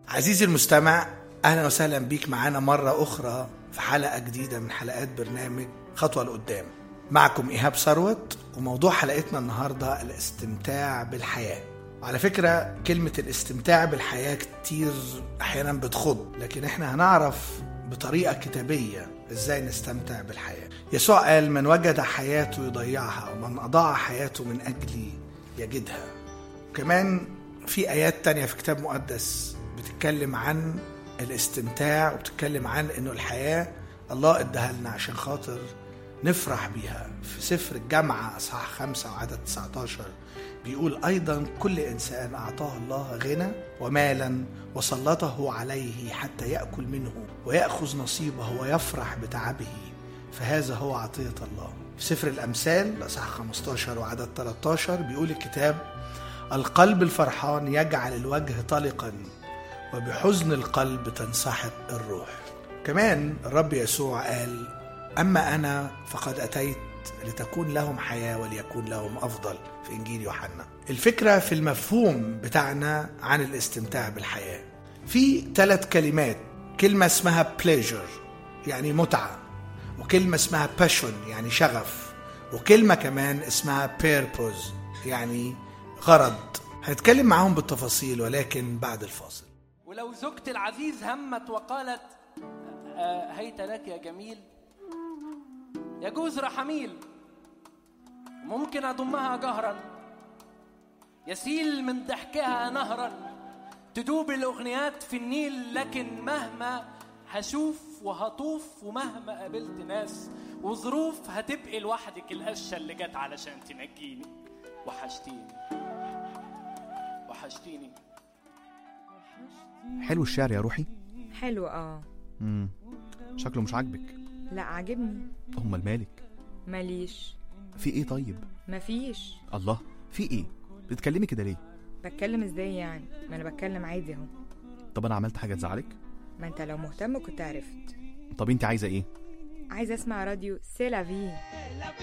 عزيزي المستمع اهلا وسهلا بيك معانا مرة اخرى في حلقة جديدة من حلقات برنامج خطوة لقدام معكم ايهاب ثروت وموضوع حلقتنا النهاردة الاستمتاع بالحياة وعلى فكرة كلمة الاستمتاع بالحياة كتير احيانا بتخض لكن احنا هنعرف بطريقة كتابية ازاي نستمتع بالحياة يسوع قال من وجد حياته يضيعها ومن اضاع حياته من اجلي يجدها كمان في آيات تانية في كتاب مقدس بتتكلم عن الاستمتاع وبتتكلم عن انه الحياة الله اداها لنا عشان خاطر نفرح بيها في سفر الجامعة اصحاح خمسة وعدد 19 بيقول ايضا كل انسان اعطاه الله غنى ومالا وسلطه عليه حتى ياكل منه وياخذ نصيبه ويفرح بتعبه فهذا هو عطيه الله في سفر الامثال اصحاح 15 وعدد 13 بيقول الكتاب القلب الفرحان يجعل الوجه طلقا وبحزن القلب تنسحق الروح كمان الرب يسوع قال اما انا فقد اتيت لتكون لهم حياه وليكون لهم افضل في انجيل يوحنا الفكره في المفهوم بتاعنا عن الاستمتاع بالحياه في ثلاث كلمات كلمه اسمها pleasure يعني متعه وكلمه اسمها passion يعني شغف وكلمه كمان اسمها purpose يعني غرض هنتكلم معاهم بالتفاصيل ولكن بعد الفاصل ولو زوجتي العزيز همت وقالت آه، هيت لك يا جميل يجوز رحميل ممكن أضمها جهرا يسيل من ضحكها نهرا تدوب الأغنيات في النيل لكن مهما هشوف وهطوف ومهما قابلت ناس وظروف هتبقي لوحدك القشة اللي جت علشان تنجيني وحشتيني وحشتيني حلو الشعر يا روحي حلو اه امم شكله مش عاجبك لا عاجبني امال مالك ماليش في ايه طيب مفيش الله في ايه بتتكلمي كده ليه بتكلم ازاي يعني ما انا بتكلم عادي اهو طب انا عملت حاجه تزعلك ما انت لو مهتم كنت عرفت طب انت عايزه ايه عايزه اسمع راديو سيلافي